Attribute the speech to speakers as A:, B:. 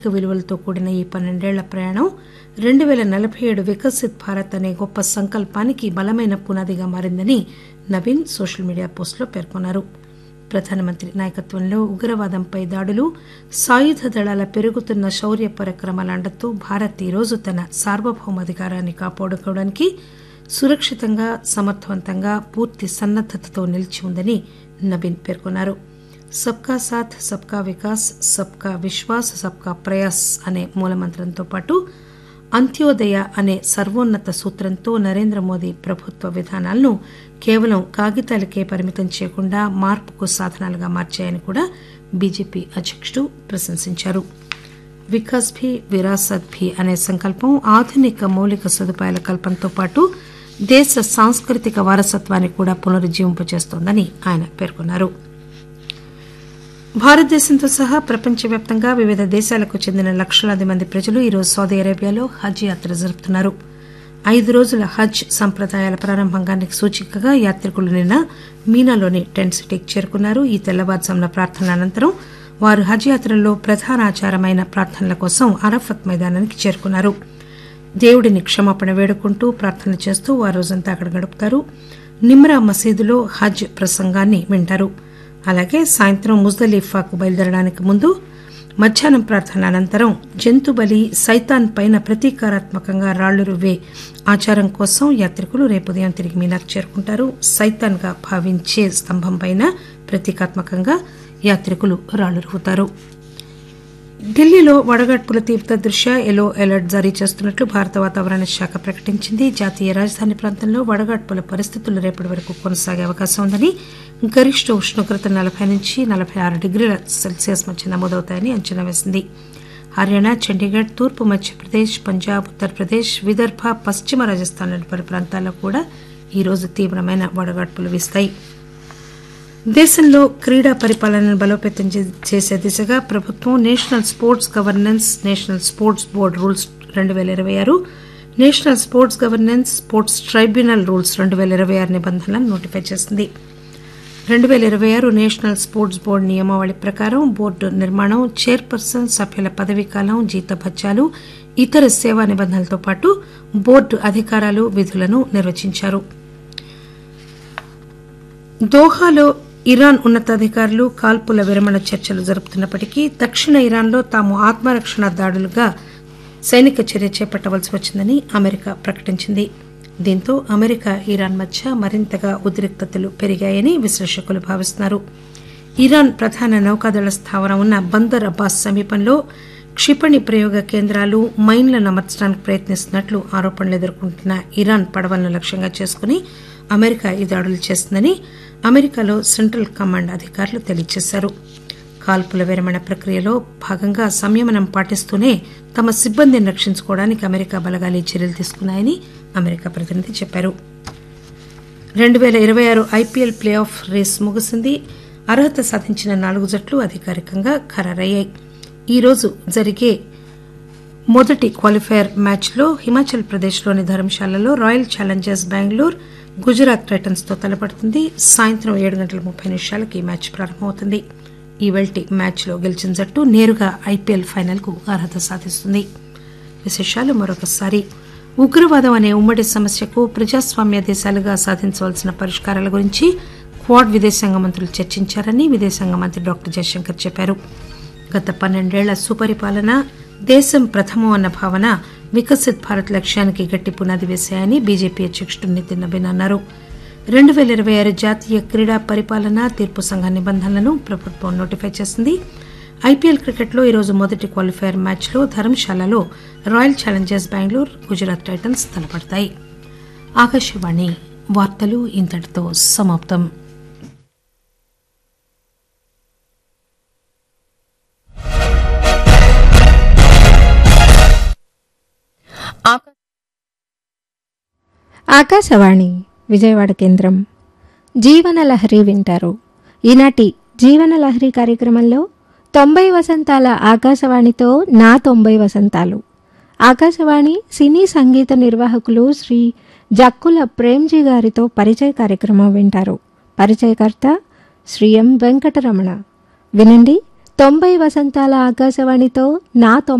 A: విలువలతో కూడిన ఈ పన్నెండేళ్ల ప్రయాణం రెండు పేల నలబై ఏడు వికసిత్ భారత్ అనే గొప్ప సంకల్పానికి బలమైన పునాదిగా మారిందని నవీన్ సోషల్ మీడియా పోస్టులో పేర్కొన్నారు ప్రధానమంత్రి నాయకత్వంలో ఉగ్రవాదంపై దాడులు సాయుధ దళాల పెరుగుతున్న శౌర్య పరాక్రమాల అండతో భారత్ ఈరోజు తన సార్వభౌమాధికారాన్ని కాపాడుకోవడానికి సురక్షితంగా సమర్థవంతంగా పూర్తి సన్నద్దతతో నిలిచి ఉందని నవీన్ పేర్కొన్నారు సబ్కా సాథ్ సబ్కా వికాస్ సబ్కా విశ్వాస్ సబ్కా ప్రయాస్ అనే మూలమంత్రంతో పాటు అంత్యోదయ అనే సర్వోన్నత సూత్రంతో నరేంద్ర మోదీ ప్రభుత్వ విధానాలను కేవలం కాగితాలకే పరిమితం చేయకుండా మార్పుకు సాధనాలుగా మార్చాయని కూడా బీజేపీ అధ్యకుడు ప్రశంసించారు వికాస్ భీ విరాసత్ భీ అనే సంకల్పం ఆధునిక మౌలిక సదుపాయాల కల్పనతో పాటు దేశ సాంస్కృతిక వారసత్వాన్ని కూడా పునరుజ్జీవింపచేస్తోందని ఆయన పేర్కొన్నారు భారతదేశంతో సహా ప్రపంచవ్యాప్తంగా వివిధ దేశాలకు చెందిన లక్షలాది మంది ప్రజలు ఈరోజు సౌదీ అరేబియాలో హజ్ యాత్ర జరుపుతున్నారు ఐదు రోజుల హజ్ సంప్రదాయాల ప్రారంభానికి సూచికగా యాత్రికులు నిన్న మీనాలోని టెంట్ సిటీకి చేరుకున్నారు ఈ తెల్లవారుజామున ప్రార్థనల అనంతరం వారు హజ్ యాత్రలో ప్రధాన ఆచారమైన ప్రార్థనల కోసం అరఫత్ మైదానానికి చేరుకున్నారు దేవుడిని క్షమాపణ వేడుకుంటూ ప్రార్థన చేస్తూ వారు రోజంతా అక్కడ గడుపుతారు నిమ్రా మసీదులో హజ్ ప్రసంగాన్ని వింటారు అలాగే సాయంత్రం ముజ్దలీఫాకు బయలుదేరడానికి ముందు మధ్యాహ్నం ప్రార్థన అనంతరం జంతుబలి సైతాన్ పైన ప్రతీకారాత్మకంగా రాళ్లు రువ్వే ఆచారం కోసం యాత్రికులు రేపు ఉదయం తిరిగి మీనాకు చేరుకుంటారు సైతాన్ గా భావించే స్తంభం పైన ప్రతీకాత్మకంగా యాత్రికులు రాళ్లు రువ్వుతారు ఢిల్లీలో వడగడ్పుల తీవ్రత దృష్ట్యా ఎల్లో అలర్ట్ జారీ చేస్తున్నట్లు భారత వాతావరణ శాఖ ప్రకటించింది జాతీయ రాజధాని ప్రాంతంలో వడగడ్పుల పరిస్థితులు రేపటి వరకు కొనసాగే అవకాశం ఉందని గరిష్ట ఉష్ణోగ్రత నలభై నుంచి నలభై ఆరు డిగ్రీల సెల్సియస్ మధ్య నమోదవుతాయని అంచనా వేసింది హర్యానా చండీగఢ్ తూర్పు మధ్యప్రదేశ్ పంజాబ్ ఉత్తరప్రదేశ్ విదర్భ పశ్చిమ రాజస్థాన్లోని పలు ప్రాంతాల్లో కూడా ఈరోజు తీవ్రమైన వడగడ్పులు వీస్తాయి దేశంలో క్రీడా పరిపాలనను బలోపేతం చేసే దిశగా ప్రభుత్వం national sports governance national sports board rules రెండు పేల ఇరవై ఆరు national sports governance sports tribunal rules రెండు పేల ఇరవై ఆరు నిబంధనలను నోటిఫై చేసింది రెండు పేల ఇరవై ఆరు నేషనల్ స్పోర్ట్స్ బోర్డు నియమావళి ప్రకారం బోర్డు నిర్మాణం చైర్పర్సన్ సభ్యుల పదవీకాలం జీతభత్యాలు ఇతర సేవా నిబంధనలతో పాటు బోర్డు అధికారాలు విధులను నిర్వచించారు దోహాలో ఇరాన్ ఉన్నతాధికారులు కాల్పుల విరమణ చర్చలు జరుపుతున్నప్పటికీ దక్షిణ ఇరాన్లో తాము ఆత్మరక్షణ దాడులుగా సైనిక చర్య చేపట్టవలసి వచ్చిందని అమెరికా ప్రకటించింది దీంతో అమెరికా ఇరాన్ మధ్య మరింతగా ఉద్రిక్తతలు పెరిగాయని విశ్లేషకులు భావిస్తున్నారు ఇరాన్ ప్రధాన నౌకాదళ స్థావరం ఉన్న బందర్ అబ్బాస్ సమీపంలో క్షిపణి ప్రయోగ కేంద్రాలు మైన్లను అమర్చడానికి ప్రయత్నిస్తున్నట్లు ఆరోపణలు ఎదుర్కొంటున్న ఇరాన్ పడవలను లక్ష్యంగా చేసుకుని అమెరికా ఈ దాడులు చేస్తుందని అమెరికాలో సెంట్రల్ కమాండ్ అధికారులు తెలియజేశారు కాల్పుల విరమణ ప్రక్రియలో భాగంగా సంయమనం పాటిస్తూనే తమ సిబ్బందిని రక్షించుకోవడానికి అమెరికా బలగాలు ఈ చర్యలు తీసుకున్నాయని అమెరికా ప్రతినిధి చెప్పారు రెండు పేల ఇరవై ఆరు ఐపీఎల్ ప్లే ఆఫ్ రేస్ ముగిసింది అర్హత సాధించిన నాలుగు జట్లు అధికారికంగా ఖరారయ్యాయి ఈరోజు జరిగే మొదటి క్వాలిఫైయర్ మ్యాచ్లో హిమాచల్ ప్రదేశ్లోని ధర్మశాలలో Royal Challengers Bengaluru Gujarat Titans తో తలపడుతుంది సాయంత్రం ఏడు గంటల ముప్పై నిమిషాలకు ఈ మ్యాచ్ ప్రారంభమవుతుంది ఈ వెల్టి మ్యాచ్లో గెలిచిన జట్టు నేరుగా ఐపీఎల్ ఫైనల్ కు అర్హత సాధిస్తుంది విశేషాలు మరొకసారి ఉగ్రవాదం అనే ఉమ్మడి సమస్యకు ప్రజాస్వామ్య దేశాలుగా సాధించవలసిన పరిష్కారాల గురించి క్వాడ్ విదేశాంగ మంత్రులు చర్చించారని విదేశాంగ మంత్రి డాక్టర్ జయశంకర్ చెప్పారు గత పన్నెండేళ్ల సుపరిపాలన దేశం ప్రథమం అన్న భావన వికసిత్ భారత్ లక్ష్యానికి గట్టి పునాది వేశాయని బీజేపీ అధ్యకుడు నితిన్ నబీన్ అన్నారు రెండు పేల ఇరవై ఆరు జాతీయ క్రీడా పరిపాలన తీర్పు సంఘ నిబంధనలను ప్రభుత్వం నోటిఫై చేసింది ఐపీఎల్ క్రికెట్లో ఈరోజు మొదటి క్వాలిఫైయర్ మ్యాచ్లో ధర్మశాలలో Royal Challengers Bengaluru Gujarat Titans తలపడతాయి ఆకాశవాణి వార్తలు ఇంతటితో సమాప్తం
B: ఆకాశవాణి విజయవాడ కేంద్రం జీవనలహరి వింటారు ఈనాటి జీవనలహరి కార్యక్రమంలో తొంభై వసంతాల ఆకాశవాణితో నా తొంభై వసంతాలు ఆకాశవాణి సినీ సంగీత నిర్వాహకులు శ్రీ జక్కుల ప్రేమ్జీ గారితో పరిచయ కార్యక్రమం వింటారు పరిచయకర్త శ్రీ ఎం వెంకటరమణ వినండి తొంభై వసంతాల ఆకాశవాణితో నా తొంభై